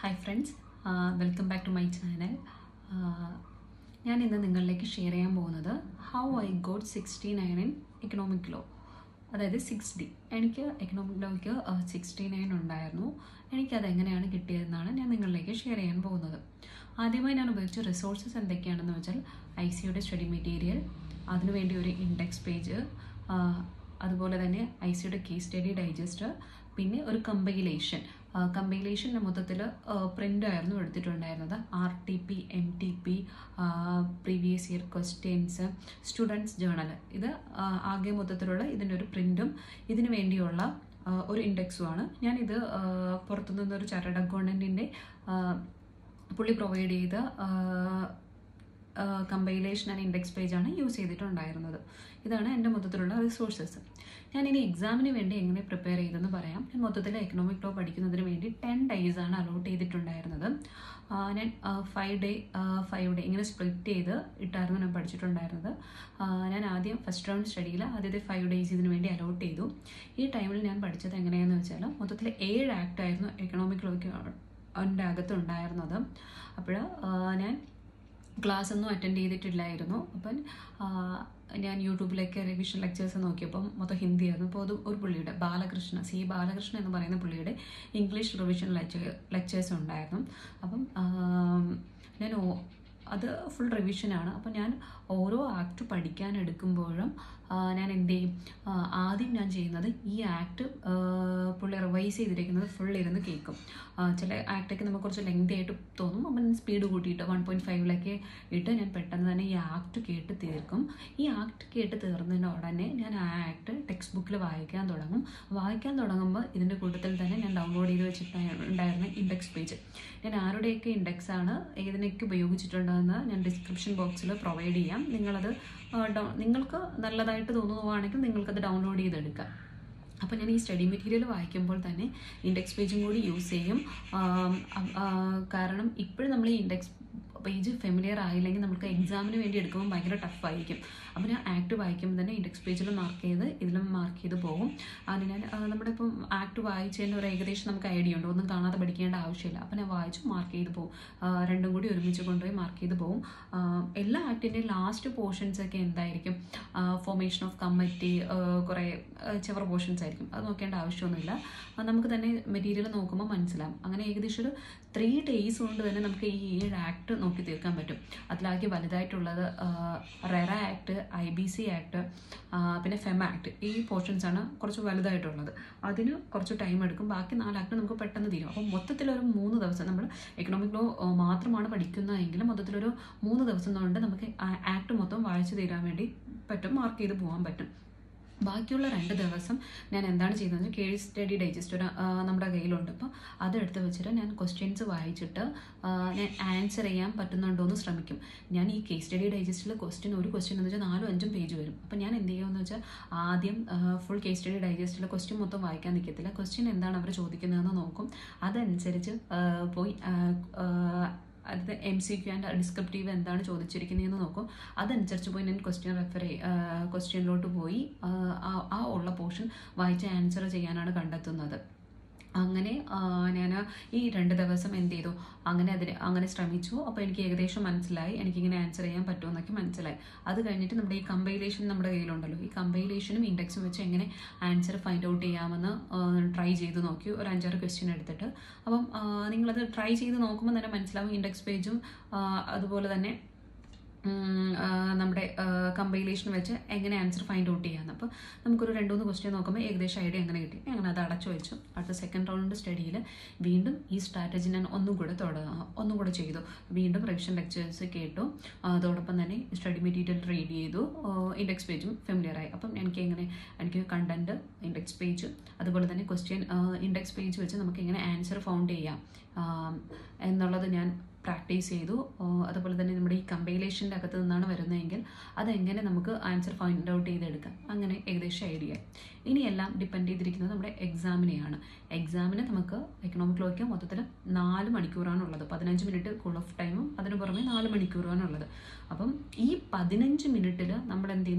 hi friends welcome back to my channel ഞാൻ ഇന്ന് നിങ്ങളിലേക്ക് ഷെയർ ചെയ്യാൻ പോകുന്നത് how I got sixty nine in economic law അതായത് സിക്സ് ഡി എനിക്ക് എക്കണോമിക് ലോയ്ക്ക് സിക്സ്റ്റി നയൻ ഉണ്ടായിരുന്നു എനിക്കത് എങ്ങനെയാണ് കിട്ടിയതെന്നാണ് ഞാൻ നിങ്ങളിലേക്ക് ഷെയർ ചെയ്യാൻ പോകുന്നത് ആദ്യമായി ഞാൻ ഉപയോഗിച്ച റിസോഴ്സസ് എന്തൊക്കെയാണെന്ന് വെച്ചാൽ ഐ സിയുടെ സ്റ്റഡി മെറ്റീരിയൽ അതിനുവേണ്ടി ഒരു ഇൻഡെക്സ് പേജ് അതുപോലെ തന്നെ ഐ സിയുടെ കേസ് സ്റ്റഡി ഡൈജസ്റ്റ് പിന്നെ ഒരു കമ്പൈലേഷൻ കമ്പൈലേഷൻ്റെ മൊത്തത്തിൽ പ്രിൻ്റ് ആയിരുന്നു എടുത്തിട്ടുണ്ടായിരുന്നത് R T P M T P previous year questions students journal ഇത് ആ, ആകെ മൊത്തത്തിലുള്ള ഇതിൻ്റെ ഒരു പ്രിൻറ്റും ഇതിനു വേണ്ടിയുള്ള ആ, ഒരു ഇൻഡെക്സുമാണ് ഞാനിത് ആ, പുറത്തുനിന്നൊരു ചാർട്ടേഡ് അക്കൗണ്ടൻറ്റിൻ്റെ പുള്ളി പ്രൊവൈഡ് ചെയ്ത കമ്പൈലേഷൻ ആൻഡ് ഇൻഡെക്സ് പേജാണ് യൂസ് ചെയ്തിട്ടുണ്ടായിരുന്നത് ഇതാണ് എൻ്റെ മൊത്തത്തിലുള്ള റിസോഴ്സസ് ഞാൻ ഇനി എക്സാമിന് വേണ്ടി എങ്ങനെ പ്രിപ്പയർ ചെയ്തെന്ന് പറയാം ഞാൻ മൊത്തത്തിൽ എക്കണോമിക് ലോ പഠിക്കുന്നതിന് വേണ്ടി ടെൻ ഡേയ്സ് ആണ് അലോട്ട് ചെയ്തിട്ടുണ്ടായിരുന്നത് ആ, ഞാൻ ഫൈവ് ഡേ ഫൈവ് ഡേ ഇങ്ങനെ സ്പ്ലിറ്റ് ചെയ്ത് ഇട്ടായിരുന്നു ഞാൻ പഠിച്ചിട്ടുണ്ടായിരുന്നത് ആ, ഞാൻ ആദ്യം ഫസ്റ്റ് റൗണ്ട് സ്റ്റഡിയിൽ ആദ്യത്തെ ഫൈവ് ഡേയ്സ് ഇതിന് വേണ്ടി അലോട്ട് ചെയ്തു ഈ ടൈമിൽ ഞാൻ പഠിച്ചത് എങ്ങനെയാണെന്ന് വെച്ചാൽ മൊത്തത്തിൽ ഏഴ് ആക്ട് ആയിരുന്നു എക്കണോമിക് ലോയ്ക്ക് എൻ്റെ അകത്തുണ്ടായിരുന്നത് അപ്പോൾ ഞാൻ ക്ലാസ് ഒന്നും അറ്റൻഡ് ചെയ്തിട്ടില്ലായിരുന്നു അപ്പം ആ, ഞാൻ യൂട്യൂബിലേക്ക് റിവിഷൻ ലെക്ചേഴ്സ് നോക്കിയപ്പം മൊത്തം ഹിന്ദിയായിരുന്നു അപ്പോൾ അത് ഒരു പുള്ളിയുടെ ബാലകൃഷ്ണ സി ബാലകൃഷ്ണൻ എന്ന് പറയുന്ന പുള്ളിയുടെ ഇംഗ്ലീഷ് റിവിഷൻ ലെക്ചേഴ്സ് ഉണ്ടായിരുന്നു അപ്പം ആ, ഞാൻ ഓ- അത് ഫുൾ റിവിഷനാണ് അപ്പം ഞാൻ ഓരോ ആക്ട് പഠിക്കാൻ എടുക്കുമ്പോഴും ആ, ഞാൻ എന്ത് ചെയ്യും ആ, ആദ്യം ഞാൻ ചെയ്യുന്നത് ഈ ആക്ട് പുള്ളി റിവൈസ് ചെയ്തിരിക്കുന്നത് ഫുൾ ഇരുന്ന് കേൾക്കും ആ, ചില ആക്ടൊക്കെ നമുക്ക് കുറച്ച് ലെങ്തി ആയിട്ട് തോന്നും അപ്പം ഞാൻ സ്പീഡ് കൂട്ടിയിട്ട് വൺ പോയിൻറ്റ് ഫൈവിലൊക്കെ ഇട്ട് ഞാൻ പെട്ടെന്ന് തന്നെ ഈ ആക്ട് കേട്ട് തീർക്കും ഈ ആക്ട് കേട്ട് തീർന്നതിന് ഉടനെ ഞാൻ ആ ആക്ട് ടെക്സ്റ്റ് ബുക്കിൽ വായിക്കാൻ തുടങ്ങും വായിക്കാൻ തുടങ്ങുമ്പോൾ ഇതിൻ്റെ കൂട്ടത്തിൽ തന്നെ ഞാൻ ഡൗൺലോഡ് ചെയ്ത് വെച്ചിട്ടുണ്ടായിരുന്ന ഇൻഡെക്സ് പേജ് ഞാൻ ആരുടെയൊക്കെ ഇൻഡെക്സ് ആണ് ഏതിനൊക്കെ ഉപയോഗിച്ചിട്ടുണ്ടെന്ന് ഞാൻ ഡിസ്ക്രിപ്ഷൻ ബോക്സിൽ പ്രൊവൈഡ് ചെയ്യാം നിങ്ങളത് ആ, ഡൗ- നിങ്ങൾക്ക് നല്ലതായിട്ട് തോന്നുവാണെങ്കിൽ നിങ്ങൾക്കത് ഡൗൺലോഡ് ചെയ്തെടുക്കാം അപ്പോൾ ഞാൻ ഈ സ്റ്റഡി മെറ്റീരിയൽ വായിക്കുമ്പോൾ തന്നെ ഇൻഡെക്സ് പേജും കൂടി യൂസ് ചെയ്യും ആം, അ- ആ, കാരണം ഇപ്പോഴും നമ്മൾ ഈ ഇൻഡെക്സ് പേജ് ഫെമിലിയർ ആയില്ലെങ്കിൽ നമുക്ക് എക്സാമിന് വേണ്ടി എടുക്കുമ്പോൾ ഭയങ്കര ടഫായിരിക്കും അപ്പോൾ ഞാൻ ആക്ട് വായിക്കുമ്പോൾ തന്നെ ഇൻഡെക്സ് പേജിൽ മാർക്ക് ചെയ്ത് ഇതിലും മാർക്ക് ചെയ്ത് പോകും അതിന് ഞാൻ ആ, നമ്മുടെ ഇപ്പം ആക്ട് വായിച്ചതിൻ്റെ ഒരു ഏകദേശം നമുക്ക് ഐഡിയ ഉണ്ട് ഒന്നും കാണാതെ പഠിക്കേണ്ട ആവശ്യമില്ല അപ്പോൾ ഞാൻ വായിച്ചു മാർക്ക് ചെയ്ത് പോകും ആ, രണ്ടും കൂടി ഒരുമിച്ച് കൊണ്ടുപോയി മാർക്ക് ചെയ്ത് പോകും ആ, എല്ലാ ആക്ടിൻ്റെയും ലാസ്റ്റ് പോർഷൻസ് ഒക്കെ എന്തായിരിക്കും ഫോർമേഷൻ ഓഫ് കമ്മിറ്റി കുറേ ചെവർ പോർഷൻസ് ആയിരിക്കും അത് നോക്കേണ്ട ആവശ്യമൊന്നുമില്ല ആ, നമുക്ക് തന്നെ മെറ്റീരിയൽ നോക്കുമ്പോൾ മനസ്സിലാവും അങ്ങനെ ഏകദേശം ഒരു ത്രീ ഡേയ്സ് കൊണ്ട് തന്നെ നമുക്ക് ഈ ഏഴ് ആക്ട് നോക്കി തീർക്കാൻ പറ്റും അതിലാക്കി വലുതായിട്ടുള്ളത് RERA act I B C act പിന്നെ ഫെം ആക്ട് ഈ പോർഷൻസ് ആണ് കുറച്ച് വലുതായിട്ടുള്ളത് അതിന് കുറച്ച് ടൈം എടുക്കും ബാക്കി നാല് ആക്ട് നമുക്ക് പെട്ടെന്ന് തീരും അപ്പോൾ മൊത്തത്തിലൊരു മൂന്ന് ദിവസം നമ്മൾ എക്കണോമിക് ലോ മാത്രമാണ് പഠിക്കുന്നതെങ്കിലും മൊത്തത്തിലൊരു മൂന്ന് ദിവസം കൊണ്ട് നമുക്ക് ആക്ട് മൊത്തം വായിച്ചു തീരാൻ വേണ്ടി പറ്റും മാർക്ക് ചെയ്ത് പോകാൻ പറ്റും ബാക്കിയുള്ള രണ്ട് ദിവസം ഞാൻ എന്താണ് ചെയ്യുന്നത് കേസ് സ്റ്റഡി ഡൈജസ്റ്റ് ഒരു ആ, നമ്മുടെ കയ്യിലുണ്ട് അപ്പോൾ അതെടുത്ത് വെച്ചിട്ട് ഞാൻ ക്വസ്റ്റ്യൻസ് വായിച്ചിട്ട് ആ, ഞാൻ ആൻസർ ചെയ്യാൻ പറ്റുന്നുണ്ടോ എന്ന് ശ്രമിക്കും ഞാൻ ഈ കേസ് സ്റ്റഡി ഡൈജസ്റ്റിൽ ക്വസ്റ്റ്യൻ ഒരു ക്വസ്റ്റ്യൻ എന്ന് വെച്ചാൽ നാലും അഞ്ചും പേജ് വരും അപ്പോൾ ഞാൻ എന്ത് ചെയ്യുമെന്ന് വെച്ചാൽ ആദ്യം ഫുൾ കേസ് സ്റ്റഡി ഡൈജസ്റ്റിലെ ക്വസ്റ്റ്യൻ മൊത്തം വായിക്കാൻ നിൽക്കത്തില്ല ക്വസ്റ്റ്യൻ എന്താണ് അവർ ചോദിക്കുന്നതെന്ന് നോക്കും അതനുസരിച്ച് ആ, പോയി ആ, ആ, അത് M C Q and descriptive എന്താണ് ചോദിച്ചിരിക്കുന്നതെന്ന് നോക്കും അതനുസരിച്ച് പോയി ഞാൻ ക്വസ്റ്റ്യൻ റെഫർ ക്വസ്റ്റ്യനിലോട്ട് പോയി ആ, ആ- ആ ഉള്ള പോർഷൻ വായിച്ച് ആൻസർ ചെയ്യാനാണ് കണ്ടെത്തുന്നത് അങ്ങനെ ഞാൻ ഈ രണ്ട് ദിവസം എന്ത് ചെയ്തു അങ്ങനെ അതിന് അങ്ങനെ ശ്രമിച്ചു അപ്പോൾ എനിക്ക് ഏകദേശം മനസ്സിലായി എനിക്കിങ്ങനെ ആൻസർ ചെയ്യാൻ പറ്റുമെന്നൊക്കെ മനസ്സിലായി അത് കഴിഞ്ഞിട്ട് നമ്മുടെ ഈ കമ്പൈലേഷൻ നമ്മുടെ കയ്യിലുണ്ടല്ലോ ഈ കമ്പൈലേഷനും ഇൻഡെക്സും വെച്ച് എങ്ങനെ ആൻസർ ഫൈൻഡ് ഔട്ട് ചെയ്യാമെന്ന് ട്രൈ ചെയ്ത് നോക്കി ഒരു അഞ്ചാറ് ക്വസ്റ്റ്യൻ എടുത്തിട്ട് അപ്പം ആ, നിങ്ങളത് ട്രൈ ചെയ്ത് നോക്കുമ്പോൾ തന്നെ മനസ്സിലാവും ഇൻഡെക്സ് പേജും അതുപോലെ തന്നെ ഉം, ആ, നമ്മുടെ കമ്പൈലേഷൻ വെച്ച് എങ്ങനെ ആൻസർ ഫൈൻഡ് ഔട്ട് ചെയ്യാമെന്ന് അപ്പോൾ നമുക്കൊരു രണ്ട് മൂന്ന് ക്വസ്റ്റ്യൻ നോക്കുമ്പോൾ ഏകദേശം ഐഡിയ അങ്ങനെ കിട്ടി അങ്ങനെ അത് അടച്ചു വെച്ചു അടുത്ത സെക്കൻഡ് റൗണ്ട് സ്റ്റഡിയിൽ വീണ്ടും ഈ സ്ട്രാറ്റജി ഞാൻ ഒന്നും കൂടെ തുടങ്ങ ഒന്നും കൂടെ ചെയ്തു വീണ്ടും റിവിഷൻ ലെക്ചേഴ്സ് കേട്ടു ആ, അതോടൊപ്പം തന്നെ സ്റ്റഡി മെറ്റീരിയൽ റീഡ് ചെയ്തു ഇൻഡെക്സ് പേജും ഫെമിലിയർ ആയി അപ്പം എനിക്ക് എങ്ങനെ എനിക്ക് കണ്ടന്റ് ഇൻഡെക്സ് പേജ് അതുപോലെ തന്നെ ക്വസ്റ്റ്യൻ ഇൻഡെക്സ് പേജ് വെച്ച് നമുക്ക് എങ്ങനെ ആൻസർ ഫൗണ്ട് ചെയ്യാം ആ, എന്നുള്ളത് ഞാൻ പ്രാക്ടീസ് ചെയ്തു ആ, അതുപോലെ തന്നെ നമ്മുടെ ഈ കമ്പൈലേഷൻ്റെ അകത്ത് നിന്നാണ് വരുന്നതെങ്കിൽ അതെങ്ങനെ നമുക്ക് ആൻസർ ഫൈൻഡ് ഔട്ട് ചെയ്തെടുക്കാം അങ്ങനെ ഏകദേശം ഐഡിയ ഇനിയെല്ലാം ഡിപ്പെൻഡ് ചെയ്തിരിക്കുന്നത് നമ്മുടെ എക്സാമിനെയാണ് എക്സാമിന് നമുക്ക് എക്കണോമിക് ലോയ്ക്ക് മൊത്തത്തിൽ നാല് മണിക്കൂറാണുള്ളത് പതിനഞ്ച് മിനിറ്റ് കൂൾ ഓഫ് ടൈമും അതിന് പുറമെ നാല് മണിക്കൂറാണുള്ളത് അപ്പം ഈ പതിനഞ്ച് മിനിറ്റിൽ നമ്മൾ എന്ത് ചെയ്യുന്ന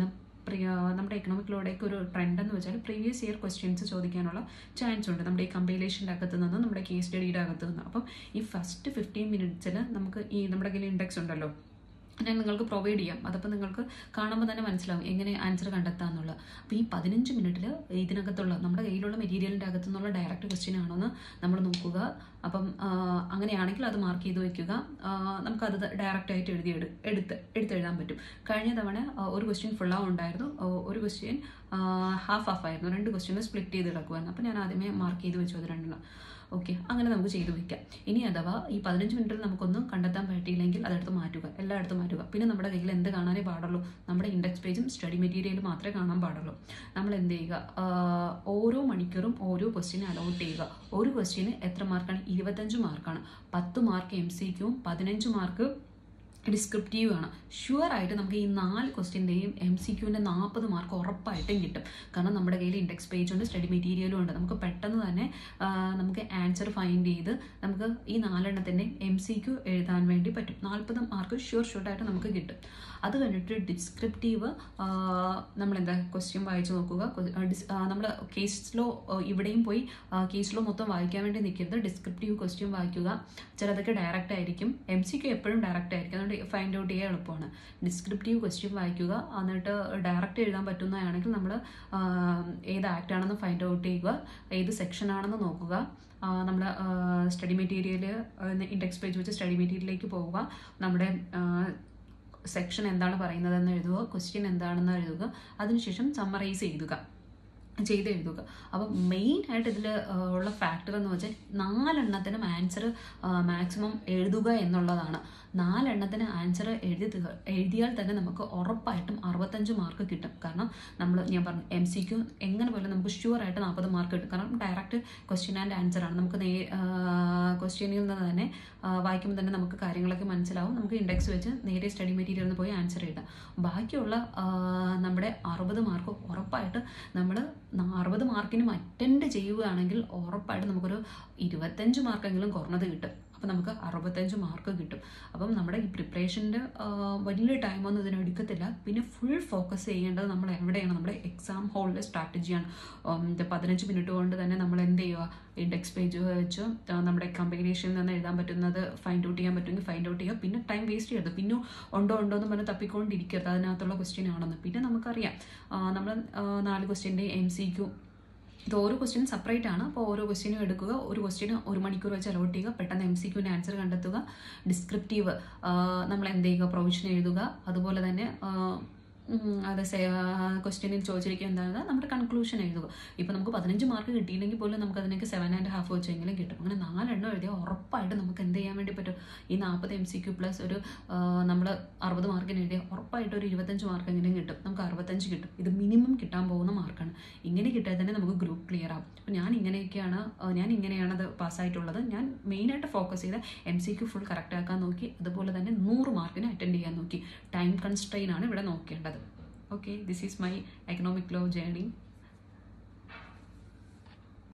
നമ്മുടെ എക്കണോമിക് ലോയുടെയൊക്കെ ഒരു ട്രെൻഡ് എന്ന് വെച്ചാൽ പ്രീവിയസ് ഇയർ ക്വസ്റ്റ്യൻസ് ചോദിക്കാനുള്ള ചാൻസ് ഉണ്ട് നമ്മുടെ ഈ കമ്പൈലേഷൻ്റെ അകത്ത് നിന്ന് നമ്മുടെ കേസ് സ്റ്റഡിയുടെ അകത്ത് നിന്ന് അപ്പം ഈ ഫസ്റ്റ് ഫിഫ്റ്റീൻ മിനിറ്റ്സിൽ നമുക്ക് ഈ നമ്മുടെ കയ്യിൽ ഇൻഡെക്സ് ഉണ്ടല്ലോ ഞാൻ നിങ്ങൾക്ക് പ്രൊവൈഡ് ചെയ്യാം അതപ്പോൾ നിങ്ങൾക്ക് കാണുമ്പോൾ തന്നെ മനസ്സിലാവും എങ്ങനെ ആൻസർ കണ്ടെത്താമെന്നുള്ളത് അപ്പോൾ ഈ പതിനഞ്ച് മിനിറ്റിൽ ഇതിനകത്തുള്ള നമ്മുടെ കയ്യിലുള്ള മെറ്റീരിയലിൻ്റെ അകത്തു നിന്നുള്ള ഡയറക്റ്റ് ക്വസ്റ്റ്യൻ ആണോ എന്ന് നമ്മൾ നോക്കുക അപ്പം ആ, അങ്ങനെയാണെങ്കിൽ അത് മാർക്ക് ചെയ്ത് വെക്കുക ആ, നമുക്കത് ഡയറക്റ്റ് ആയിട്ട് എഴുതി എടു എടുത്ത് എടുത്തെഴുതാൻ പറ്റും കഴിഞ്ഞ തവണ ആ, ഒരു ക്വസ്റ്റ്യൻ ഫുള്ളാവും ഉണ്ടായിരുന്നു ആ, ഒരു ക്വസ്റ്റ്യൻ ഹാഫ് ഹാഫ് ആയിരുന്നു രണ്ട് ക്വസ്റ്റ്യൻ സ്പ്ലിറ്റ് ചെയ്ത് കിടക്കുമായിരുന്നു അപ്പോൾ ഞാൻ ആദ്യമേ മാർക്ക് ചെയ്ത് വെച്ചു അത് രണ്ടെണ്ണം ഓക്കെ അങ്ങനെ നമുക്ക് ചെയ്തു വെക്കാം ഇനി അഥവാ ഈ പതിനഞ്ച് മിനിറ്റിൽ നമുക്കൊന്നും കണ്ടെത്താൻ പറ്റിയില്ലെങ്കിൽ അതെടുത്ത് മാറ്റുക എല്ലായിടത്തും മാറ്റുക പിന്നെ നമ്മുടെ കയ്യിൽ എന്ത് കാണാനേ പാടുള്ളൂ നമ്മുടെ ഇൻഡെക്സ് പേജും സ്റ്റഡി മെറ്റീരിയലും മാത്രമേ കാണാൻ പാടുള്ളൂ നമ്മൾ എന്ത് ചെയ്യുക ആഹ് ഓരോ മണിക്കൂറും ഓരോ ക്വസ്റ്റ്യന് അലോട്ട് ചെയ്യുക ഒരു ക്വസ്റ്റ്യന് എത്ര മാർക്കാണ് ഇരുപത്തഞ്ച് മാർക്കാണ് പത്ത് മാർക്ക് എം സി ക്യൂവും പതിനഞ്ച് മാർക്ക് ഡിസ്ക്രിപ്റ്റീവ് ആണ് ഷുവർ ആയിട്ട് നമുക്ക് ഈ നാല് ക്വസ്റ്റ്യൻ്റെയും എം സി ക്യൂവിൻ്റെ നാൽപ്പത് മാർക്ക് ഉറപ്പായിട്ടും കിട്ടും കാരണം നമ്മുടെ കയ്യിൽ ഇൻഡെക്സ് പേജ് ഉണ്ട് സ്റ്റഡി മെറ്റീരിയലും ഉണ്ട് നമുക്ക് പെട്ടെന്ന് തന്നെ ആ, നമുക്ക് ആൻസർ ഫൈൻഡ് ചെയ്ത് നമുക്ക് ഈ നാലെണ്ണത്തിൻ്റെ എം സി ക്യൂ എഴുതാൻ വേണ്ടി പറ്റും നാൽപ്പത് മാർക്ക് ഷുവർ ഷുവറായിട്ട് നമുക്ക് കിട്ടും അത് കഴിഞ്ഞിട്ട് ഡിസ്ക്രിപ്റ്റീവ് നമ്മളെന്താ ക്വസ്റ്റ്യൻ വായിച്ച് നോക്കുക നമ്മൾ കേസ് ലോ ഇവിടെയും പോയി കേസ് ലോ മൊത്തം വായിക്കാൻ വേണ്ടി നിൽക്കരുത് ഡിസ്ക്രിപ്റ്റീവ് ക്വസ്റ്റ്യൻ വായിക്കുക ചിലതൊക്കെ ഡയറക്റ്റ് ആയിരിക്കും എം സി ക്യു എപ്പോഴും ഡയറക്റ്റ് ആയിരിക്കും അതുകൊണ്ട് ഫൈൻഡ് ഔട്ട് ചെയ്യാൻ എളുപ്പമാണ് ഡിസ്ക്രിപ്റ്റീവ് ക്വസ്റ്റ്യൻ വായിക്കുക എന്നിട്ട് ഡയറക്റ്റ് എഴുതാൻ പറ്റുന്നതാണെങ്കിൽ നമ്മൾ ഏത് ആക്ട് ആണെന്ന് ഫൈൻഡ് ഔട്ട് ചെയ്യുക ഏത് സെക്ഷൻ ആണെന്ന് നോക്കുക നമ്മൾ സ്റ്റഡി മെറ്റീരിയൽ ഇൻഡെക്സ് പേജ് വെച്ച് സ്റ്റഡി മെറ്റീരിയലിലേക്ക് പോവുക നമ്മുടെ സെക്ഷൻ എന്താണ് പറയുന്നതെന്ന് എഴുതുക ക്വസ്റ്റ്യൻ എന്താണെന്ന് എഴുതുക അതിനുശേഷം സമ്മറൈസ് ചെയ്യുക ചെയ്ത് എഴുതുക അപ്പം മെയിൻ ആയിട്ട് ഇതിൽ ഉള്ള ഫാക്ടർ എന്ന് വെച്ചാൽ നാലെണ്ണത്തിനും ആൻസർ മാക്സിമം എഴുതുക എന്നുള്ളതാണ് നാലെണ്ണത്തിന് ആൻസർ എഴുതി തീർ- എഴുതിയാൽ തന്നെ നമുക്ക് ഉറപ്പായിട്ടും അറുപത്തഞ്ച് മാർക്ക് കിട്ടും കാരണം നമ്മൾ ഞാൻ പറഞ്ഞു എം സി ക്യു എങ്ങനെ പോലും നമുക്ക് ഷുവർ ആയിട്ട് നാൽപ്പത് മാർക്ക് കിട്ടും കാരണം ഡയറക്റ്റ് ക്വസ്റ്റ്യൻ ആൻഡ് ആൻസർ ആണ് നമുക്ക് നേ ക്വസ്റ്റ്യനിൽ നിന്ന് തന്നെ ആ, വായിക്കുമ്പോൾ തന്നെ നമുക്ക് കാര്യങ്ങളൊക്കെ മനസ്സിലാവും നമുക്ക് ഇൻഡെക്സ് വെച്ച് നേരെ സ്റ്റഡി മെറ്റീരിയലിൽ നിന്ന് പോയി ആൻസർ എഴുതാം ബാക്കിയുള്ള ആ, നമ്മുടെ അറുപത് മാർക്ക് ഉറപ്പായിട്ട് നമ്മൾ അറുപത് മാർക്കിനും അറ്റൻഡ് ചെയ്യുകയാണെങ്കിൽ ഉറപ്പായിട്ട് നമുക്കൊരു ഇരുപത്തഞ്ച് മാർക്കെങ്കിലും കുറഞ്ഞത് കിട്ടും അപ്പം നമുക്ക് അറുപത്തഞ്ച് മാർക്ക് കിട്ടും അപ്പം നമ്മുടെ ഈ പ്രിപ്പറേഷൻ്റെ വലിയ ടൈമൊന്നും ഇതിന് എടുക്കത്തില്ല പിന്നെ ഫുൾ ഫോക്കസ് ചെയ്യേണ്ടത് നമ്മൾ എവിടെയാണ് നമ്മുടെ എക്സാം ഹോളിലെ സ്ട്രാറ്റജിയാണ് ഇത് പതിനഞ്ച് മിനിറ്റ് കൊണ്ട് തന്നെ നമ്മൾ എന്ത് ചെയ്യുക ഇൻഡെക്സ് പേജ് വെച്ച് ആ, നമ്മുടെ കമ്പൈനേഷനിൽ നിന്ന് എഴുതാൻ പറ്റുന്നത് ഫൈൻഡ് ഔട്ട് ചെയ്യാൻ പറ്റുമെങ്കിൽ ഫൈൻഡ് ഔട്ട് ചെയ്യുക പിന്നെ ടൈം വേസ്റ്റ് ചെയ്യരുത് പിന്നെ ഉണ്ടോ ഉണ്ടോ എന്ന് പറഞ്ഞ് തപ്പിക്കൊണ്ടിരിക്കരുത് അതിനകത്തുള്ള ക്വസ്റ്റ്യൻ ആണെന്ന് പിന്നെ നമുക്കറിയാം നമ്മൾ നാല് ക്വസ്റ്റ്യൻ്റെ എം സി ക്യു ഇത് ഓരോ ക്വസ്റ്റ്യൻ സെപ്പറേറ്റ് ആണ് അപ്പോൾ ഓരോ ക്വസ്റ്റ്യനും എടുക്കുക ഒരു ക്വസ്റ്റ്യന് ഒരു മണിക്കൂർ വെച്ച് അലോട്ട് ചെയ്യുക പെട്ടെന്ന് എം സി ക്യൂവിൻ്റെ ആൻസർ കണ്ടെത്തുക ഡിസ്ക്രിപ്റ്റീവ് നമ്മൾ എന്ത് ചെയ്യുക പ്രൊവിഷൻ എഴുതുക അതുപോലെ തന്നെ ആ, ഉം, അത് ക്വസ്റ്റ്യനിൽ ചോദിച്ചിരിക്കുക എന്താണ് നമ്മുടെ കൺക്ലൂഷൻ എഴുതുക ഇപ്പം നമുക്ക് പതിനഞ്ച് മാർക്ക് കിട്ടിയില്ലെങ്കിൽ പോലും നമുക്ക് അതിനൊക്കെ സെവൻ ആൻഡ് ഹാഫ് വെച്ചെങ്കിലും കിട്ടും അങ്ങനെ നാലെണ്ണം എഴുതിയാൽ ഉറപ്പായിട്ട് നമുക്ക് എന്ത് ചെയ്യാൻ വേണ്ടി പറ്റും ഈ നാൽപ്പത് എം സി ക്യു പ്ലസ് ഒരു നമ്മൾ അറുപത് മാർക്കിന് എഴുതിയാൽ ഉറപ്പായിട്ട് ഒരു ഇരുപത്തഞ്ച് മാർക്കെങ്കിലും കിട്ടും നമുക്ക് അറുപത്തഞ്ച് കിട്ടും ഇത് മിനിമം കിട്ടാൻ പോകുന്ന മാർക്കാണ് ഇങ്ങനെ കിട്ടിയാൽ തന്നെ നമുക്ക് ഗ്രൂപ്പ് ക്ലിയർ ആവും അപ്പോൾ ഞാൻ ഇങ്ങനെയൊക്കെയാണ് ആ, ഞാൻ ഇങ്ങനെയാണ് അത് പാസ്സായിട്ടുള്ളത് ഞാൻ മെയിനായിട്ട് ഫോക്കസ് ചെയ്ത് M C Q full correct ആക്കാൻ നോക്കി അതുപോലെ തന്നെ നൂറ് മാർക്കിന് അറ്റൻഡ് ചെയ്യാൻ നോക്കി ടൈം കൺസ്ട്രെയിൻ ആണ് ഇവിടെ നോക്കേണ്ടത് okay this is my economic law journey